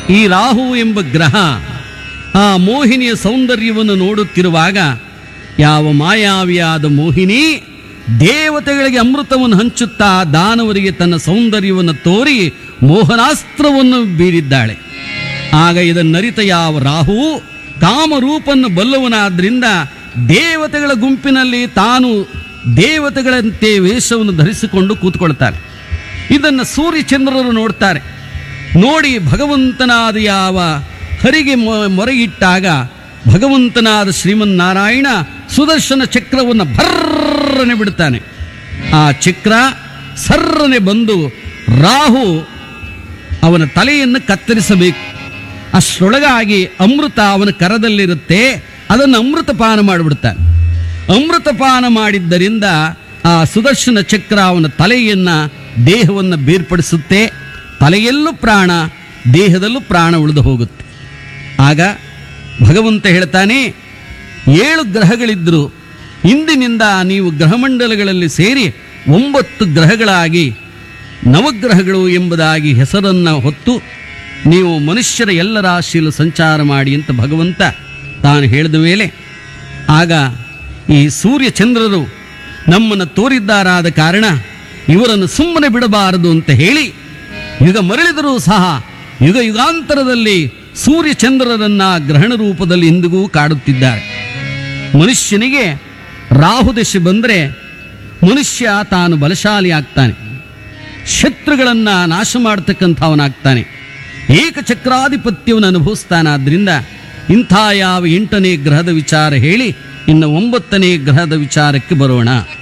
ಈ ರಾಹು ಎಂಬ ಗ್ರಹ ಆ ಮೋಹಿನಿಯ ಸೌಂದರ್ಯವನ್ನು ನೋಡುತ್ತಿರುವಾಗ ಯಾವ ಮಾಯಾವಿಯಾದ ಮೋಹಿನಿ ದೇವತೆಗಳಿಗೆ ಅಮೃತವನ್ನು ಹಂಚುತ್ತಾ ದಾನವರಿಗೆ ತನ್ನ ಸೌಂದರ್ಯವನ್ನು ತೋರಿ ಮೋಹನಾಸ್ತ್ರವನ್ನು ಬೀರಿದ್ದಾಳೆ ಆಗ ಇದನ್ನರಿತ ಯಾವ ರಾಹು ಕಾಮರೂಪನ್ನು ಬಲ್ಲವನಾದ್ರಿಂದ ದೇವತೆಗಳ ಗುಂಪಿನಲ್ಲಿ ತಾನು ದೇವತೆಗಳಂತೆ ವೇಷವನ್ನು ಧರಿಸಿಕೊಂಡು ಕೂತ್ಕೊಳ್ತಾನೆ ಇದನ್ನು ಸೂರ್ಯಚಂದ್ರರು ನೋಡ್ತಾರೆ ನೋಡಿ ಭಗವಂತನಾದ ಯಾವ ಹರಿಗೆ ಮೊ- ಮೊರೆಯಿಟ್ಟಾಗ ಭಗವಂತನಾದ ಶ್ರೀಮನ್ನಾರಾಯಣ ಸುದರ್ಶನ ಚಕ್ರವನ್ನು ಭರ್ರನೆ ಬಿಡ್ತಾನೆ ಆ ಚಕ್ರ ಸರ್ರನೆ ಬಂದು ರಾಹು ಅವನ ತಲೆಯನ್ನು ಕತ್ತರಿಸಬೇಕು ಅಷ್ಟರೊಳಗಾಗಿ ಅಮೃತ ಅವನ ಕರದಲ್ಲಿರುತ್ತೆ ಅದನ್ನು ಅಮೃತಪಾನ ಮಾಡಿಬಿಡ್ತಾನೆ ಅಮೃತಪಾನ ಮಾಡಿದ್ದರಿಂದ ಆ ಸುದರ್ಶನ ಚಕ್ರ ಅವನ ತಲೆಯನ್ನ ದೇಹವನ್ನು ಬೇರ್ಪಡಿಸುತ್ತೆ ತಲೆಯಲ್ಲೂ ಪ್ರಾಣ ದೇಹದಲ್ಲೂ ಪ್ರಾಣ ಉಳಿದು ಹೋಗುತ್ತೆ ಆಗ ಭಗವಂತ ಹೇಳ್ತಾನೆ ಏಳು ಗ್ರಹಗಳಿದ್ದರು ಇಂದಿನಿಂದ ನೀವು ಗ್ರಹಮಂಡಲಗಳಲ್ಲಿ ಸೇರಿ ಒಂಬತ್ತು ಗ್ರಹಗಳಾಗಿ ನವಗ್ರಹಗಳು ಎಂಬುದಾಗಿ ಹೆಸರನ್ನು ಹೊತ್ತು ನೀವು ಮನುಷ್ಯರ ಎಲ್ಲ ರಾಶಿಯಲ್ಲಿ ಸಂಚಾರ ಮಾಡಿ ಅಂತ ಭಗವಂತ ತಾನು ಹೇಳಿದ ಮೇಲೆ ಆಗ ಈ ಸೂರ್ಯ ಚಂದ್ರರು ನಮ್ಮನ್ನು ತೋರಿದ್ದಾರಾದ ಕಾರಣ ಇವರನ್ನು ಸುಮ್ಮನೆ ಬಿಡಬಾರದು ಅಂತ ಹೇಳಿ ಯುಗ ಮರಳಿದರೂ ಸಹ ಯುಗ ಯುಗಾಂತರದಲ್ಲಿ ಸೂರ್ಯ ಚಂದ್ರರನ್ನ ಗ್ರಹಣ ರೂಪದಲ್ಲಿ ಇಂದಿಗೂ ಕಾಡುತ್ತಿದ್ದಾರೆ ಮನುಷ್ಯನಿಗೆ ರಾಹುದಶೆ ಬಂದರೆ ಮನುಷ್ಯ ತಾನು ಬಲಶಾಲಿ ಆಗ್ತಾನೆ ಶತ್ರುಗಳನ್ನು ನಾಶ ಮಾಡ್ತಕ್ಕಂಥವನಾಗ್ತಾನೆ ಏಕಚಕ್ರಾಧಿಪತ್ಯವನ್ನು ಅನುಭವಿಸ್ತಾನಾದ್ರಿಂದ ಇಂಥ ಯಾವ ಎಂಟನೇ ಗ್ರಹದ ವಿಚಾರ ಹೇಳಿ ಇನ್ನು ಒಂಬತ್ತನೇ ಗ್ರಹದ ವಿಚಾರಕ್ಕೆ ಬರೋಣ